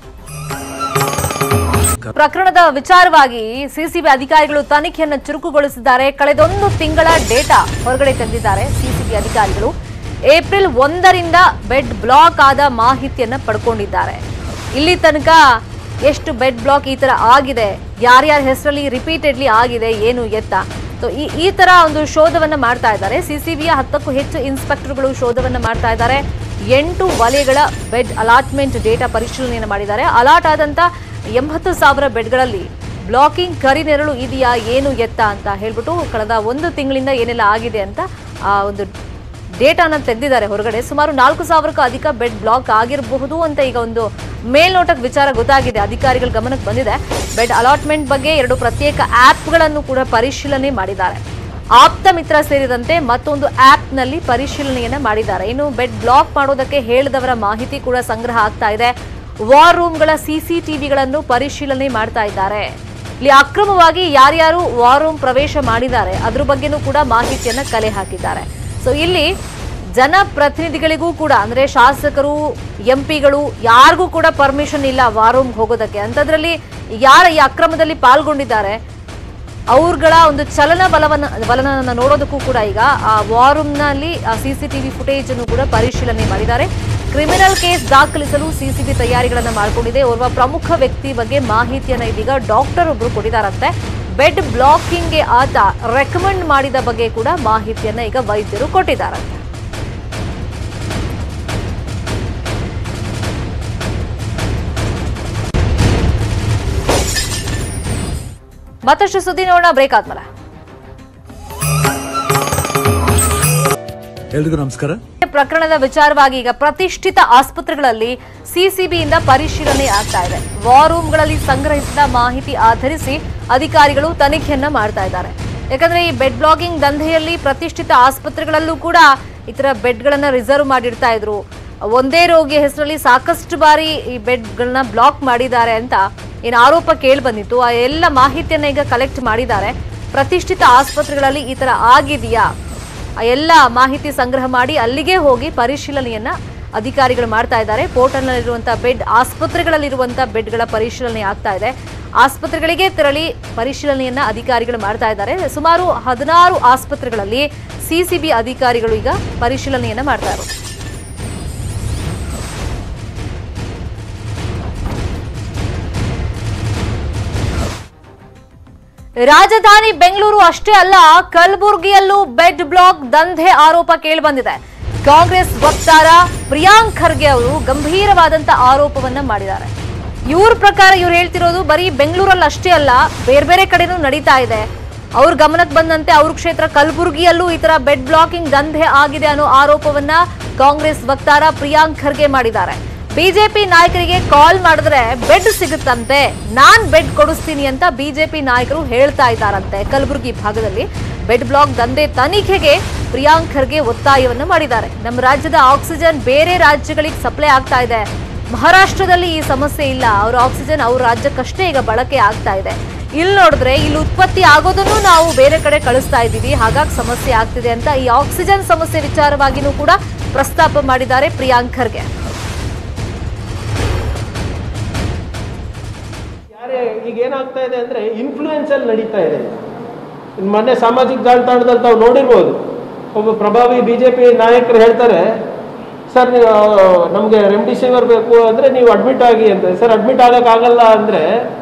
ಪ್ರಕರಣದ ವಿಚಾರವಾಗಿ ಸಿಸಿಬಿ ಅಧಿಕಾರಿಗಳು ತನಿಖೆಯನ್ನು ಚುರುಕುಗೊಳಿಸಿದ್ದಾರೆ ಕಳೆದೊಂದು ತಿಂಗಳ ಡೇಟಾ ಹೊರಗಡೆ ತಂದಿದ್ದಾರೆ ಸಿಸಿಬಿ ಅಧಿಕಾರಿಗಳು ಏಪ್ರಿಲ್ ಒಂದರಿಂದ ಬೆಡ್ ಬ್ಲಾಕ್ ಆದ ಮಾಹಿತಿಯನ್ನ ಪಡ್ಕೊಂಡಿದ್ದಾರೆ ಇಲ್ಲಿ ತನಕ ಎಷ್ಟು ಬೆಡ್ ಬ್ಲಾಕ್ ಈ ತರ ಆಗಿದೆ ಯಾರ್ಯಾರ ಹೆಸರಲ್ಲಿ ರಿಪೀಟೆಡ್ಲಿ ಆಗಿದೆ ಏನು ಎತ್ತ ಸೊ ಈ ಈ ತರ ಒಂದು ಶೋಧವನ್ನ ಮಾಡ್ತಾ ಇದ್ದಾರೆ ಸಿಸಿಬಿಯ ಹತ್ತಕ್ಕೂ ಹೆಚ್ಚು ಇನ್ಸ್ಪೆಕ್ಟರ್ಗಳು ಶೋಧವನ್ನ ಮಾಡ್ತಾ ಇದ್ದಾರೆ ಎಂಟು ವಲಯಗಳ ಬೆಡ್ ಅಲಾಟ್ಮೆಂಟ್ ಡೇಟಾ ಪರಿಶೀಲನೆಯನ್ನು ಮಾಡಿದ್ದಾರೆ ಅಲಾಟ್ ಆದಂತ ಎಂಬತ್ತು ಸಾವಿರ ಬೆಡ್ಗಳಲ್ಲಿ ಬ್ಲಾಕಿಂಗ್ ಕರಿನೆರಳು ಇದೆಯಾ ಏನು ಎತ್ತ ಅಂತ ಹೇಳ್ಬಿಟ್ಟು ಕಳೆದ ಒಂದು ತಿಂಗಳಿಂದ ಏನೆಲ್ಲ ಆಗಿದೆ ಅಂತ ಆ ಒಂದು ಡೇಟಾನ ತೆಗೆದಿದ್ದಾರೆ ಹೊರಗಡೆ ಸುಮಾರು ನಾಲ್ಕು ಸಾವಿರಕ್ಕೂ ಅಧಿಕ ಬೆಡ್ ಬ್ಲಾಕ್ ಆಗಿರಬಹುದು ಅಂತ ಈಗ ಒಂದು ಮೇಲ್ನೋಟಕ್ಕೆ ವಿಚಾರ ಗೊತ್ತಾಗಿದೆ ಅಧಿಕಾರಿಗಳ ಗಮನಕ್ಕೆ ಬಂದಿದೆ ಬೆಡ್ ಅಲಾಟ್ಮೆಂಟ್ ಬಗ್ಗೆ ಎರಡು ಪ್ರತ್ಯೇಕ ಆ್ಯಪ್ಗಳನ್ನು ಕೂಡ ಪರಿಶೀಲನೆ ಮಾಡಿದ್ದಾರೆ ಆಪ್ತ ಮಿತ್ರ ಸೇರಿದಂತೆ ಮತ್ತೊಂದು ಆ್ಯಪ್ನಲ್ಲಿ ಪರಿಶೀಲನೆಯನ್ನ ಮಾಡಿದ್ದಾರೆ ಇನ್ನು ಬೆಡ್ ಬ್ಲಾಕ್ ಮಾಡೋದಕ್ಕೆ ಹೇಳಿದವರ ಮಾಹಿತಿ ಕೂಡ ಸಂಗ್ರಹ ಆಗ್ತಾ ಇದೆ ವಾರ್ ರೂಮ್ಗಳ ಸಿಸಿಟಿವಿಗಳನ್ನು ಪರಿಶೀಲನೆ ಮಾಡ್ತಾ ಇದ್ದಾರೆ ಇಲ್ಲಿ ಅಕ್ರಮವಾಗಿ ಯಾರ್ಯಾರು ವಾರ್ ರೂಮ್ ಪ್ರವೇಶ ಮಾಡಿದ್ದಾರೆ ಅದ್ರ ಬಗ್ಗೆನೂ ಕೂಡ ಮಾಹಿತಿಯನ್ನ ಕಲೆ ಹಾಕಿದ್ದಾರೆ ಸೊ ಇಲ್ಲಿ ಜನಪ್ರತಿನಿಧಿಗಳಿಗೂ ಕೂಡ ಅಂದ್ರೆ ಶಾಸಕರು ಎಂಪಿಗಳು ಯಾರಿಗೂ ಕೂಡ ಪರ್ಮಿಷನ್ ಇಲ್ಲ ವಾರ್ ರೂಮ್ಗೆ ಹೋಗೋದಕ್ಕೆ ಅಂಥದ್ರಲ್ಲಿ ಯಾರ ಈ ಅಕ್ರಮದಲ್ಲಿ ಪಾಲ್ಗೊಂಡಿದ್ದಾರೆ ಅವ್ರಗಳ ಒಂದು ಚಲನ ಬಲವನ್ನ ಬಲನ ನೋಡೋದಕ್ಕೂ ಕೂಡ ಈಗ ಆ ವಾರ್ ರೂಮ್ನಲ್ಲಿ ಸಿ ಸಿ ಟಿವಿ ಫುಟೇಜ್ ಅನ್ನು ಕೂಡ ಪರಿಶೀಲನೆ ಮಾಡಿದ್ದಾರೆ ಕ್ರಿಮಿನಲ್ ಕೇಸ್ ದಾಖಲಿಸಲು ಸಿಸಿಬಿ ತಯಾರಿಗಳನ್ನ ಮಾಡಿಕೊಂಡಿದೆ ಓರ್ವ ಪ್ರಮುಖ ವ್ಯಕ್ತಿ ಬಗ್ಗೆ ಮಾಹಿತಿಯನ್ನ ಇದೀಗ ಡಾಕ್ಟರ್ ಒಬ್ರು ಕೊಟ್ಟಿದ್ದಾರಂತೆ ಬೆಡ್ ಬ್ಲಾಕಿಂಗ್ಗೆ ಆತ ರೆಕಮೆಂಡ್ ಮಾಡಿದ ಬಗ್ಗೆ ಕೂಡ ಮಾಹಿತಿಯನ್ನ ಈಗ ವೈದ್ಯರು ಕೊಟ್ಟಿದ್ದಾರಂತೆ ಮತ್ತಷ್ಟು ಸುದ್ದಿ ನೋಡೋಣ ಬ್ರೇಕ್ ಆದ್ಮೇಲೆ ಎಲ್ರಿಗೂ ನಮಸ್ಕಾರ ಪ್ರಕರಣದ ವಿಚಾರವಾಗಿ ಈಗ ಪ್ರತಿಷ್ಠಿತ ಆಸ್ಪತ್ರೆಗಳಲ್ಲಿ ಸಿಸಿಬಿಯಿಂದ ಪರಿಶೀಲನೆ ಆಗ್ತಾ ಇದೆ ವಾರ್ ರೂಮ್ಗಳಲ್ಲಿ ಸಂಗ್ರಹಿಸಿದ ಮಾಹಿತಿ ಆಧರಿಸಿ ಅಧಿಕಾರಿಗಳು ತನಿಖೆಯನ್ನ ಮಾಡ್ತಾ ಇದ್ದಾರೆ ಯಾಕಂದ್ರೆ ಈ ಬೆಡ್ ಬ್ಲಾಗಿಂಗ್ ದಂಧೆಯಲ್ಲಿ ಪ್ರತಿಷ್ಠಿತ ಆಸ್ಪತ್ರೆಗಳಲ್ಲೂ ಕೂಡ ಈ ತರ ಬೆಡ್ಗಳನ್ನ ರಿಸರ್ವ್ ಮಾಡಿಡ್ತಾ ಇದ್ರು ಒಂದೇ ರೋಗಿಯ ಹೆಸರಲ್ಲಿ ಸಾಕಷ್ಟು ಬಾರಿ ಈ ಬೆಡ್ಗಳನ್ನ ಬ್ಲಾಕ್ ಮಾಡಿದ್ದಾರೆ ಅಂತ ಏನು ಆರೋಪ ಕೇಳಿ ಬಂದಿತ್ತು ಆ ಎಲ್ಲ ಮಾಹಿತಿಯನ್ನ ಈಗ ಕಲೆಕ್ಟ್ ಮಾಡಿದ್ದಾರೆ ಪ್ರತಿಷ್ಠಿತ ಆಸ್ಪತ್ರೆಗಳಲ್ಲಿ ಈ ತರ ಆಗಿದೆಯಾ ಆ ಎಲ್ಲ ಮಾಹಿತಿ ಸಂಗ್ರಹ ಮಾಡಿ ಅಲ್ಲಿಗೆ ಹೋಗಿ ಪರಿಶೀಲನೆಯನ್ನ ಅಧಿಕಾರಿಗಳು ಮಾಡ್ತಾ ಇದ್ದಾರೆ ಪೋರ್ಟಲ್ನಲ್ಲಿರುವಂತಹ ಬೆಡ್ ಆಸ್ಪತ್ರೆಗಳಲ್ಲಿರುವಂತಹ ಬೆಡ್ಗಳ ಪರಿಶೀಲನೆ ಆಗ್ತಾ ಇದೆ ಆಸ್ಪತ್ರೆಗಳಿಗೆ ತೆರಳಿ ಪರಿಶೀಲನೆಯನ್ನ ಅಧಿಕಾರಿಗಳು ಮಾಡ್ತಾ ಇದ್ದಾರೆ ಸುಮಾರು ಹದಿನಾರು ಆಸ್ಪತ್ರೆಗಳಲ್ಲಿ ಸಿಸಿಬಿ ಅಧಿಕಾರಿಗಳು ಈಗ ಪರಿಶೀಲನೆಯನ್ನ ಮಾಡ್ತಾ ಇರೋದು ರಾಜಧಾನಿ ಬೆಂಗಳೂರು ಅಷ್ಟೇ ಅಲ್ಲ ಕಲಬುರಗಿಯಲ್ಲೂ ಬೆಡ್ ಬ್ಲಾಕ್ ದಂಧೆ ಆರೋಪ ಕೇಳಿಬಂದಿದೆ ಕಾಂಗ್ರೆಸ್ ವಕ್ತಾರ ಪ್ರಿಯಾಂಕ್ ಖರ್ಗೆ ಅವರು ಗಂಭೀರವಾದಂತ ಆರೋಪವನ್ನ ಮಾಡಿದ್ದಾರೆ ಇವ್ರ ಪ್ರಕಾರ ಇವ್ರು ಹೇಳ್ತಿರೋದು ಬರೀ ಬೆಂಗಳೂರಲ್ಲಿ ಅಷ್ಟೇ ಅಲ್ಲ ಬೇರೆ ಬೇರೆ ಕಡೆನೂ ನಡೀತಾ ಇದೆ ಅವ್ರ ಗಮನಕ್ಕೆ ಬಂದಂತೆ ಅವ್ರ ಕ್ಷೇತ್ರ ಕಲಬುರಗಿಯಲ್ಲೂ ಈ ತರ ಬೆಡ್ ಬ್ಲಾಕಿಂಗ್ ದಂಧೆ ಆಗಿದೆ ಅನ್ನೋ ಆರೋಪವನ್ನ ಕಾಂಗ್ರೆಸ್ ವಕ್ತಾರ ಪ್ರಿಯಾಂಕ್ ಖರ್ಗೆ ಮಾಡಿದ್ದಾರೆ ಬಿಜೆಪಿ ನಾಯಕರಿಗೆ ಕಾಲ್ ಮಾಡಿದ್ರೆ ಬೆಡ್ ಸಿಗುತ್ತಂತೆ ನಾನ್ ಬೆಡ್ ಕೊಡಿಸ್ತೀನಿ ಅಂತ ಬಿಜೆಪಿ ನಾಯಕರು ಹೇಳ್ತಾ ಇದ್ದಾರಂತೆ ಕಲಬುರಗಿ ಭಾಗದಲ್ಲಿ ಬೆಡ್ ಬ್ಲಾಕ್ ದಂಧೆ ತನಿಖೆಗೆ ಪ್ರಿಯಾಂಕ್ ಖರ್ಗೆ ಒತ್ತಾಯವನ್ನ ಮಾಡಿದ್ದಾರೆ ನಮ್ಮ ರಾಜ್ಯದ ಆಕ್ಸಿಜನ್ ಬೇರೆ ರಾಜ್ಯಗಳಿಗೆ ಸಪ್ಲೈ ಆಗ್ತಾ ಇದೆ ಮಹಾರಾಷ್ಟ್ರದಲ್ಲಿ ಈ ಸಮಸ್ಯೆ ಇಲ್ಲ ಅವ್ರ ಆಕ್ಸಿಜನ್ ಅವ್ರ ರಾಜ್ಯಕ್ಕಷ್ಟೇ ಈಗ ಬಳಕೆ ಆಗ್ತಾ ಇದೆ ಇಲ್ಲಿ ನೋಡಿದ್ರೆ ಇಲ್ಲಿ ಉತ್ಪತ್ತಿ ಆಗೋದನ್ನು ನಾವು ಬೇರೆ ಕಡೆ ಕಳಿಸ್ತಾ ಇದ್ದೀವಿ ಹಾಗಾಗಿ ಸಮಸ್ಯೆ ಆಗ್ತಿದೆ ಅಂತ ಈ ಆಕ್ಸಿಜನ್ ಸಮಸ್ಯೆ ವಿಚಾರವಾಗಿನೂ ಕೂಡ ಪ್ರಸ್ತಾಪ ಮಾಡಿದ್ದಾರೆ ಪ್ರಿಯಾಂಕ್ ಖರ್ಗೆ ಯಾರೇ ಈಗ ಏನಾಗ್ತಾ ಇದೆ ಅಂದ್ರೆ ಇನ್ಫ್ಲೂಯೆನ್ಸ್ ಅಲ್ಲಿ ನಡೀತಾ ಇದೆ ಇನ್ನು ಮೊನ್ನೆ ಸಾಮಾಜಿಕ ಜಾಲತಾಣದಲ್ಲಿ ತಾವು ನೋಡಿರ್ಬೋದು ಒಬ್ಬ ಪ್ರಭಾವಿ ಬಿಜೆಪಿ ನಾಯಕರು ಹೇಳ್ತಾರೆ ಸರ್ ನೀವು ನಮಗೆ ರೆಮ್ಡಿಸಿವಿರ್ ಬೇಕು ಅಂದ್ರೆ ನೀವು ಅಡ್ಮಿಟ್ ಆಗಿ ಅಂತ ಸರ್ ಅಡ್ಮಿಟ್ ಆಗಕ್ಕಾಗಲ್ಲ ಅಂದ್ರೆ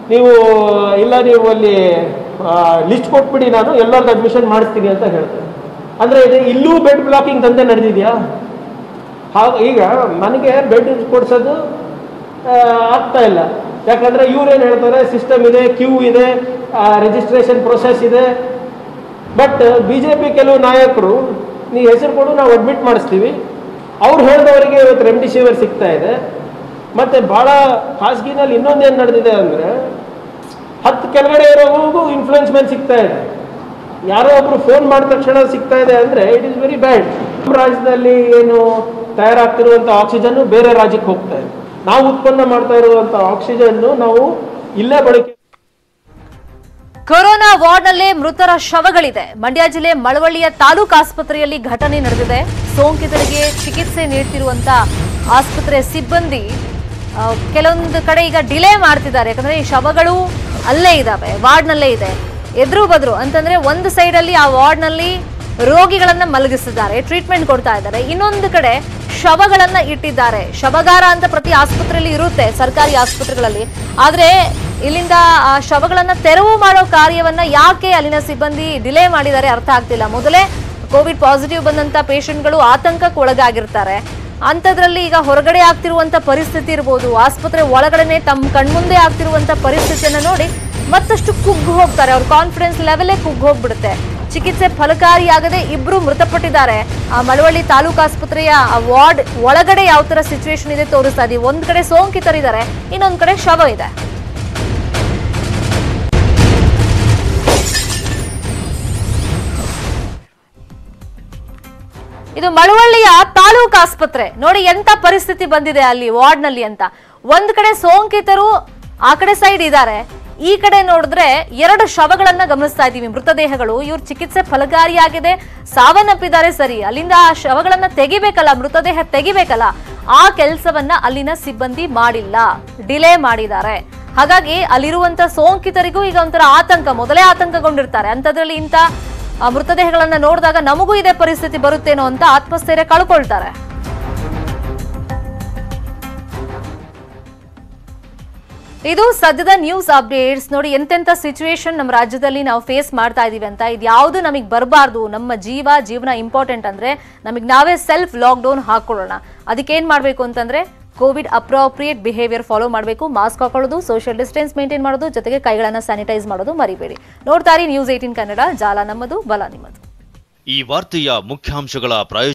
ನೀವು ಇಲ್ಲ ನೀವು ಅಲ್ಲಿ ಲಿಸ್ಟ್ ಕೊಟ್ಬಿಡಿ ನಾನು ಎಲ್ಲರದ್ದು ಅಡ್ಮಿಷನ್ ಮಾಡಿಸ್ತೀನಿ ಅಂತ ಹೇಳ್ತಾರೆ ಅಂದರೆ ಇದು ಇಲ್ಲೂ ಬೆಡ್ ಬ್ಲಾಕಿಂಗ್ ದಂಧೆ ನಡೆದಿದೆಯಾ ಹಾಗ ಈಗ ನನಗೆ ಬೆಡ್ ಕೊಡ್ಸೋದು ಆ, ಆಗ್ತಾ ಇಲ್ಲ ಯಾಕಂದ್ರೆ ಇವ್ರೇನು ಹೇಳ್ತಾರೆ ಸಿಸ್ಟಮ್ ಇದೆ ಕ್ಯೂ ಇದೆ ರಿಜಿಸ್ಟ್ರೇಷನ್ ಪ್ರೊಸೆಸ್ ಇದೆ ಬಟ್ ಬಿ ಜೆ ಪಿ ಕೆಲವು ನಾಯಕರು ನೀ ಹೆಸರು ಕೊಡು ನಾವು ಅಡ್ಮಿಟ್ ಮಾಡಿಸ್ತೀವಿ ಅವ್ರು ಹೇಳಿದವರಿಗೆ ಇವತ್ತು ರೆಮ್ಡಿಸಿವಿರ್ ಸಿಗ್ತಾ ಇದೆ ಮತ್ತೆ ಭಾಳ ಖಾಸಗಿನಲ್ಲಿ ಇನ್ನೊಂದೇನು ನಡೆದಿದೆ ಅಂದರೆ ಹತ್ತು ಕೆಳಗಡೆ ಇರೋವರೆಗೂ ಇನ್ಫ್ಲೂಯೆನ್ಸ್ ಮೇಲೆ ಸಿಗ್ತಾ ಇದೆ ಯಾರೋ ಒಬ್ರು ಫೋನ್ ಮಾಡಿದ ತಕ್ಷಣ ಸಿಗ್ತಾ ಇದೆ ಅಂದರೆ ಇಟ್ ಇಸ್ ವೆರಿ ಬ್ಯಾಡ್ ನಮ್ಮ ರಾಜ್ಯದಲ್ಲಿ ಏನು ತಯಾರಾಗ್ತಿರುವಂಥ ಆಕ್ಸಿಜನ್ ಬೇರೆ ರಾಜ್ಯಕ್ಕೆ ಹೋಗ್ತಾ ಇದೆ ನಾವು ಉತ್ಪನ್ನ ಮಾಡ್ತಾ ಇರುವಂಥ ಆಕ್ಸಿಜನ್ನು ನಾವು ಇಲ್ಲೇ ಬಳಕೆ ಕೊರೋನಾ ವಾರ್ಡ್ನಲ್ಲೇ ಮೃತರ ಶವಗಳಿದೆ ಮಂಡ್ಯ ಜಿಲ್ಲೆ ಮಳವಳ್ಳಿಯ ತಾಲೂಕು ಆಸ್ಪತ್ರೆಯಲ್ಲಿ ಘಟನೆ ನಡೆದಿದೆ ಸೋಂಕಿತರಿಗೆ ಚಿಕಿತ್ಸೆ ನೀಡ್ತಿರುವಂತ ಆಸ್ಪತ್ರೆ ಸಿಬ್ಬಂದಿ ಆ, ಕೆಲವೊಂದು ಕಡೆ ಈಗ ಡಿಲೇ ಮಾಡ್ತಿದ್ದಾರೆ ಯಾಕಂದ್ರೆ ಈ ಶವಗಳು ಅಲ್ಲೇ ಇದಾವೆ ವಾರ್ಡ್ನಲ್ಲೇ ಇದೆ ಎದುರು ಬದ್ರು ಅಂತಂದ್ರೆ ಒಂದು ಸೈಡಲ್ಲಿ ಆ ವಾರ್ಡ್ನಲ್ಲಿ ರೋಗಿಗಳನ್ನ ಮಲಗಿಸಿದ್ದಾರೆ ಟ್ರೀಟ್ಮೆಂಟ್ ಕೊಡ್ತಾ ಇದ್ದಾರೆ ಇನ್ನೊಂದು ಕಡೆ ಶವಗಳನ್ನ ಇಟ್ಟಿದ್ದಾರೆ ಶವಗಾರ ಅಂತ ಪ್ರತಿ ಆಸ್ಪತ್ರೆಯಲ್ಲಿ ಇರುತ್ತೆ ಸರ್ಕಾರಿ ಆಸ್ಪತ್ರೆಗಳಲ್ಲಿ ಆದ್ರೆ ಇಲ್ಲಿಂದ ಆ ಶವಗಳನ್ನ ತೆರವು ಮಾಡೋ ಕಾರ್ಯವನ್ನ ಯಾಕೆ ಅಲ್ಲಿನ ಸಿಬ್ಬಂದಿ ಡಿಲೇ ಮಾಡಿದ್ದಾರೆ ಅರ್ಥ ಆಗ್ತಿಲ್ಲ ಮೊದಲೇ ಕೋವಿಡ್ ಪಾಸಿಟಿವ್ ಬಂದಂತ ಪೇಷಂಟ್ಗಳು ಆತಂಕಕ್ಕೆ ಒಳಗಾಗಿರ್ತಾರೆ ಅಂಥದ್ರಲ್ಲಿ ಈಗ ಹೊರಗಡೆ ಆಗ್ತಿರುವಂತ ಪರಿಸ್ಥಿತಿ ಇರ್ಬೋದು ಆಸ್ಪತ್ರೆ ಒಳಗಡೆನೆ ತಮ್ಮ ಕಣ್ಮುಂದೆ ಆಗ್ತಿರುವಂತ ಪರಿಸ್ಥಿತಿಯನ್ನ ನೋಡಿ ಮತ್ತಷ್ಟು ಕುಗ್ಗು ಹೋಗ್ತಾರೆ ಅವ್ರ ಕಾನ್ಫಿಡೆನ್ಸ್ ಲೆವೆಲೇ ಕುಗ್ಗು ಹೋಗ್ಬಿಡುತ್ತೆ ಚಿಕಿತ್ಸೆ ಫಲಕಾರಿಯಾಗದೆ ಇಬ್ರು ಮೃತಪಟ್ಟಿದ್ದಾರೆ ಆ ಮಳವಳ್ಳಿ ತಾಲೂಕು ಆಸ್ಪತ್ರೆಯ ಆ ವಾರ್ಡ್ ಒಳಗಡೆ ಯಾವ ತರ ಸಿಚುವೇಶನ್ ಇದೆ ತೋರಿಸ್ತಾ ಇದೀವಿ ಒಂದ್ ಕಡೆ ಸೋಂಕಿತರಿದ್ದಾರೆ ಇನ್ನೊಂದ್ ಕಡೆ ಶವ ಇದೆ ಇದು ಮಳವಳ್ಳಿಯ ತಾಲೂಕು ಆಸ್ಪತ್ರೆ ನೋಡಿ ಎಂತ ಪರಿಸ್ಥಿತಿ ಬಂದಿದೆ ಅಲ್ಲಿ ವಾರ್ಡ್ ನಲ್ಲಿ ಅಂತ ಒಂದ್ ಕಡೆ ಸೋಂಕಿತರು ಆ ಕಡೆ ಸೈಡ್ ಇದ್ದಾರೆ ಈ ಕಡೆ ನೋಡಿದ್ರೆ ಎರಡು ಶವಗಳನ್ನ ಗಮನಿಸ್ತಾ ಇದ್ದೀವಿ ಮೃತದೇಹಗಳು ಇವ್ರ ಚಿಕಿತ್ಸೆ ಫಲಕಾರಿಯಾಗಿದೆ ಸಾವನ್ನಪ್ಪಿದ್ದಾರೆ ಸರಿ ಅಲ್ಲಿಂದ ಆ ಶವಗಳನ್ನ ತೆಗಿಬೇಕಲ್ಲ ಮೃತದೇಹ ತೆಗಿಬೇಕಲ್ಲ ಆ ಕೆಲಸವನ್ನ ಅಲ್ಲಿನ ಸಿಬ್ಬಂದಿ ಮಾಡಿಲ್ಲ ಡಿಲೇ ಮಾಡಿದ್ದಾರೆ ಹಾಗಾಗಿ ಅಲ್ಲಿರುವಂತ ಸೋಂಕಿತರಿಗೂ ಈಗ ಒಂಥರ ಆತಂಕ ಮೊದಲೇ ಆತಂಕಗೊಂಡಿರ್ತಾರೆ ಅಂತದ್ರಲ್ಲಿ ಇಂಥ ಆ ಮೃತದೇಹಗಳನ್ನ ನೋಡಿದಾಗ ನಮಗೂ ಇದೇ ಪರಿಸ್ಥಿತಿ ಬರುತ್ತೇನೋ ಅಂತ ಆತ್ಮಸ್ಥೈರ್ಯ ಕಳ್ಕೊಳ್ತಾರೆ ಇದು ಸದ್ಯದ ನ್ಯೂಸ್ ಅಪ್ಡೇಟ್ಸ್ ನೋಡಿ ಎಂತೆಂಥ ಸಿಚುವೇಶನ್ ನಮ್ಮ ರಾಜ್ಯದಲ್ಲಿ ನಾವು ಫೇಸ್ ಮಾಡ್ತಾ ಇದೀವಿ ಅಂತ ಇದು ಯಾವುದು ನಮಗೆ ಬರಬಾರ್ದು ನಮ್ಮ ಜೀವ ಜೀವನ ಇಂಪಾರ್ಟೆಂಟ್ ಅಂದ್ರೆ ನಮಗೆ ನಾವೇ ಸೆಲ್ಫ್ ಲಾಕ್ಡೌನ್ ಹಾಕೊಳ್ಳೋಣ ಅದಕ್ಕೆ ಏನ್ ಮಾಡಬೇಕು ಅಂತಂದ್ರೆ ಕೋವಿಡ್ ಅಪ್ರೋಪ್ರಿಯೇಟ್ ಬಿಹೇವಿಯರ್ ಫಾಲೋ ಮಾಡಬೇಕು ಮಾಸ್ಕ್ ಹಾಕೊಳ್ಳೋದು ಸೋಷಿಯಲ್ ಡಿಸ್ಟೆನ್ಸ್ ಮೇಂಟೈನ್ ಮಾಡೋದು ಜೊತೆಗೆ ಕೈಗಳನ್ನ ಸ್ಯಾನಿಟೈಸ್ ಮಾಡೋದು ಮರಿಬೇಡಿ ನೋಡ್ತಾರೆ ನ್ಯೂಸ್ ಏಟೀನ್ ಕನ್ನಡ ಜಾಲ ನಮ್ಮದು ಬಲ ನಿಮ್ಮದು ಈ ವಾರ್ತೆಯ ಮುಖ್ಯಾಂಶಗಳ ಪ್ರಾಯೋಜಕ